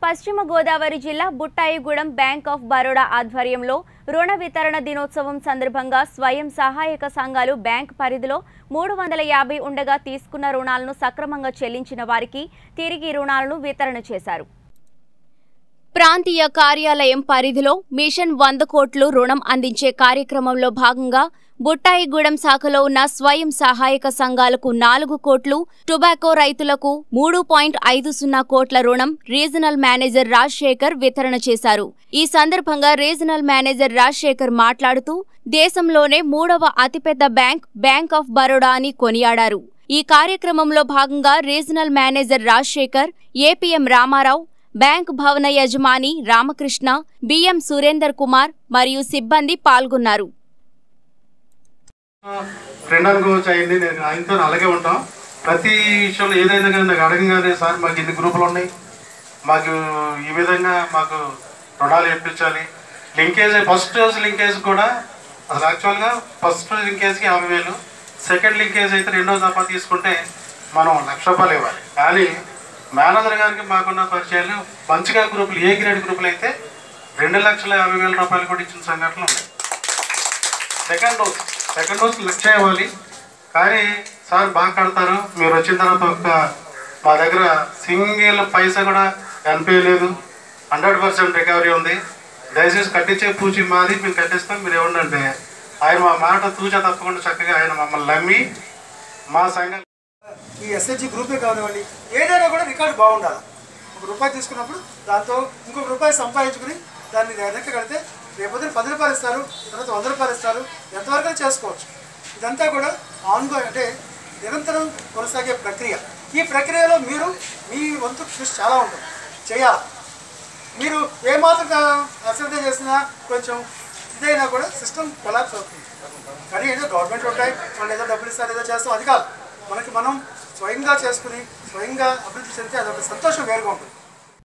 పశ్చిమ గోదావరి జిల్లా Buttayagudem bank of Baroda ఆధ్వర్యంలో రుణ వితరణ దినోత్సవం సందర్భంగా స్వయం సహాయక సంఘాలు బ్యాంక్ పరిధిలో మూడు వందల యాభై ఉండగా తీసుకున్న రుణాలను సక్రమంగా చెల్లించిన వారికి తిరిగి రుణాలను వితరణ చేశారు ప్రాంతీయ కార్యాలయం పరిధిలో మిషన్ వంద కోట్లు రుణం అందించే కార్యక్రమంలో భాగంగా బుట్టాయిగూడెం శాఖలో ఉన్న స్వయం సహాయక సంఘాలకు నాలుగు కోట్లు టొబాకో రైతులకు మూడు పాయింట్ ఐదు సున్నా కోట్ల రుణం రీజనల్ మేనేజర్ రాజశేఖర్ వితరణ చేశారు ఈ సందర్భంగా రీజనల్ మేనేజర్ రాజశేఖర్ మాట్లాడుతూ దేశంలోనే మూడవ అతిపెద్ద బ్యాంక్ బ్యాంక్ ఆఫ్ బరోడా అని కొనియాడారు ఈ కార్యక్రమంలో భాగంగా regional manager Rajasekhar APM Ramarao bank భవన యజమాని రామకృష్ణ బిఎం సురేందర్ కుమార్ మరియు సిబ్బంది పాల్గొన్నారు ఫ్రెండ్ అనుకోవచ్చు అయింది నేను ఆయనతో అలాగే ఉంటాం ప్రతి విషయంలో ఏదైనా కానీ నాకు అడగంగానే సార్ మాకు ఇన్ని గ్రూపులు ఉన్నాయి మాకు ఈ విధంగా మాకు రుణాలు ఇప్పించాలి లింకేజ్ ఫస్ట్ రోజు లింకేజ్ కూడా అసలు యాక్చువల్గా ఫస్ట్ లింకేజ్కి యాభై వేలు సెకండ్ లింకేజ్ అయితే రెండో దఫా తీసుకుంటే మనం లక్ష రూపాయలు ఇవ్వాలి కానీ మేనేజర్ గారికి మాకున్న పరిచయాలు మంచిగా గ్రూపులు ఏ గ్రేడ్ గ్రూపులు అయితే రెండు లక్షల యాభై వేల రూపాయలు కూడా ఇచ్చిన సంఘటనలు ఉన్నాయి second dose second dose lakh ఇవ్వాలి కానీ సార్ బాగా కడతారు మీరు వచ్చిన తర్వాత ఒక మా దగ్గర సింగిల్ పైసా కూడా కనిపించలేదు హండ్రెడ్ పర్సెంట్ రికవరీ ఉంది దయచేసి కట్టించే పూచి మాది మేము కట్టిస్తాం మీరు ఏమంటే ఆయన మా మాట తూచా తప్పకుండా చక్కగా ఆయన మమ్మల్ని నమ్మి మా సంఘం ఈ ఎస్హెచ్జి గ్రూపే కానివ్వండి ఏదైనా కూడా రికార్డు బాగుండాలి ఒక రూపాయి తీసుకున్నప్పుడు దాంతో ఇంకొక రూపాయి సంపాదించుకుని దాన్ని వెనక్కి కడితే రేపొద్దున పది రూపాయలు ఇస్తారు తర్వాత వంద రూపాయలు ఇస్తారు ఎంతవరకు అయినా చేసుకోవచ్చు ఇదంతా కూడా ఆన్గో అంటే నిరంతరం కొనసాగే ప్రక్రియ ఈ ప్రక్రియలో మీరు మీ వంతు కృషి చాలా ఉంటుంది చేయాలి మీరు ఏమాత్రం అశ్రద్ధ చేసినా కొంచెం ఇదైనా కూడా సిస్టమ్ కొలాప్స్ అవుతుంది కానీ ఏదో గవర్నమెంట్ ఉంటాయి వాళ్ళు ఏదో డబ్బులు ఇస్తారు ఏదో చేస్తాం అది కాదు మనకి మనం స్వయంగా చేసుకుని స్వయంగా అభివృద్ధి చెందితే అదొక సంతోషం వేరుగా ఉంటుంది